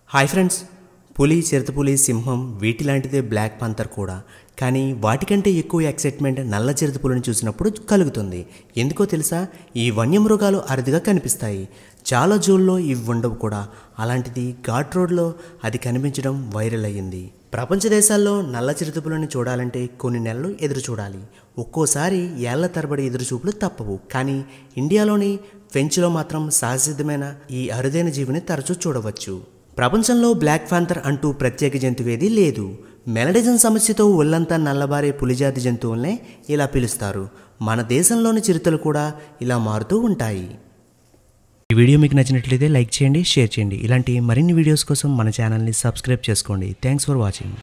hi friends పులి చిరుతపులి సింహం వీటి లాంటిదే బ్లాక్ పాంతర్ కూడా కానీ వాటికంటే ఎక్కువ ఎక్సైట్మెంట్ నల్ల చిరుతపులిని చూసినప్పుడు కలుగుతుంది ఎందుకో తెలుసా ఈ వన్యమృగాలు అరుదుగా కనిపిస్తాయి చాలా జూల్లో ఇవి ఉండవు కూడా అలాంటిది ఘాట్ రోడ్లో అది కనిపించడం వైరల్ అయ్యింది ప్రపంచ దేశాల్లో నల్ల చిరుతపులను చూడాలంటే కొన్ని నెలలు ఎదురు చూడాలి ఒక్కోసారి ఏళ్ల తరబడి ఎదురుచూపులు తప్పవు కానీ ఇండియాలోని ఫెంచ్లో మాత్రం సహజసిద్ధమైన ఈ అరుదైన జీవిని తరచూ చూడవచ్చు ప్రపంచంలో బ్లాక్ ఫ్యాంతర్ అంటూ ప్రత్యేక జంతువేది లేదు మెలడిజన్ సమస్యతో ఒళ్ళంతా నల్లబారే పులిజాతి జంతువుల్నే ఇలా పిలుస్తారు మన దేశంలోని చిరుతలు కూడా ఇలా మారుతూ ఉంటాయి ఈ వీడియో మీకు నచ్చినట్లయితే లైక్ చేయండి షేర్ చేయండి ఇలాంటి మరిన్ని వీడియోస్ కోసం మన ఛానల్ని సబ్స్క్రైబ్ చేసుకోండి థ్యాంక్స్ ఫర్ వాచింగ్